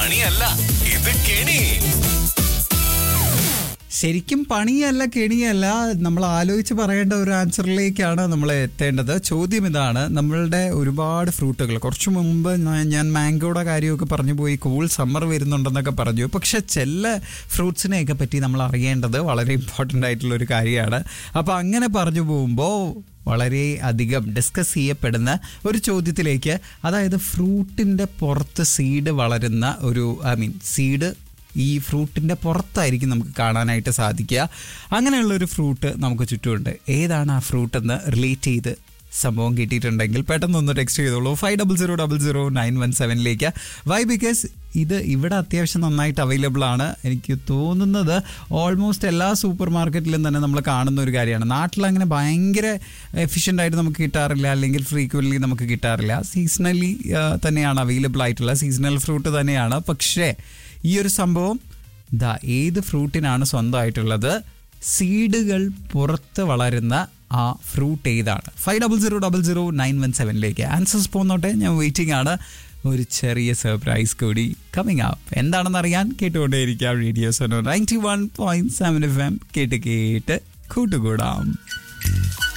പണിയല്ല ഇത് കെണി ശരിക്കും പണിയല്ല കെണിയല്ല നമ്മൾ ആലോചിച്ച് പറയേണ്ട ഒരു ആൻസറിലേക്കാണ് നമ്മൾ എത്തേണ്ടത് ചോദ്യം ഇതാണ് നമ്മളുടെ ഒരുപാട് ഫ്രൂട്ടുകൾ കുറച്ച് മുമ്പ് ഞാൻ- ഞാൻ മാംഗോയുടെ കാര്യമൊക്കെ പറഞ്ഞു പോയി കൂൾ സമ്മർ വരുന്നുണ്ടെന്നൊക്കെ പറഞ്ഞു പക്ഷെ ചില ഫ്രൂട്ട്സിനെയൊക്കെ പറ്റി നമ്മൾ അറിയേണ്ടത് വളരെ ഇമ്പോർട്ടൻ്റ് ആയിട്ടുള്ള ഒരു കാര്യമാണ് അപ്പോൾ അങ്ങനെ പറഞ്ഞു പോകുമ്പോൾ വളരെ അധികം ഡിസ്കസ് ചെയ്യപ്പെടുന്ന ഒരു ചോദ്യത്തിലേക്ക് അതായത് ഫ്രൂട്ടിൻ്റെ പുറത്ത് സീഡ് വളരുന്ന ഒരു ഐ മീൻ സീഡ് ഈ ഫ്രൂട്ടിൻ്റെ പുറത്തായിരിക്കും നമുക്ക് കാണാനായിട്ട് സാധിക്കുക അങ്ങനെയുള്ള ഒരു ഫ്രൂട്ട് നമുക്ക് ചുറ്റുമുണ്ട് ഏതാണ് ആ ഫ്രൂട്ട് എന്ന് റിലേറ്റ് ചെയ്ത് സംഭവം കിട്ടിയിട്ടുണ്ടെങ്കിൽ പെട്ടെന്നൊന്ന് ടെക്സ്റ്റ് ചെയ്തോളൂ five double zero double zero nine one സെവനിലേക്ക് വൈ ബിക്കോസ് ഇത് ഇവിടെ അത്യാവശ്യം നന്നായിട്ട് അവൈലബിൾ ആണ് എനിക്ക് തോന്നുന്നത് ഓൾമോസ്റ്റ് എല്ലാ സൂപ്പർ മാർക്കറ്റിലും തന്നെ നമ്മൾ കാണുന്ന ഒരു കാര്യമാണ് നാട്ടിൽ അങ്ങനെ ഭയങ്കര എഫിഷ്യൻ്റ് ആയിട്ട് നമുക്ക് കിട്ടാറില്ല അല്ലെങ്കിൽ ഫ്രീക്വൻ്റ്ലി നമുക്ക് കിട്ടാറില്ല സീസണലി തന്നെയാണ് അവൈലബിൾ ആയിട്ടുള്ള സീസണൽ ഫ്രൂട്ട് തന്നെയാണ് പക്ഷേ ഈ ഒരു സംഭവം ദാ ഏത് ഫ്രൂട്ടിനാണ് സ്വന്തമായിട്ടുള്ളത് സീഡുകൾ പുറത്ത് വളരുന്ന ആ ഫ്രൂട്ട് ഏതാണ് five double zero double zero nine one സെവനിലേക്ക് ആൻസേഴ്സ് പോന്നോട്ടെ ഞാൻ വെയിറ്റിംഗ് ആണ് ഒരു ചെറിയ സർപ്രൈസ് കൂടി കമ്മിങ് അപ്പ് എന്താണെന്ന് അറിയാൻ കേട്ടുകൊണ്ടേയിരിക്കാം റേഡിയോ സോനോ ninety one point seven F M കേട്ട് കേട്ട് കൂട്ടുകൂടാം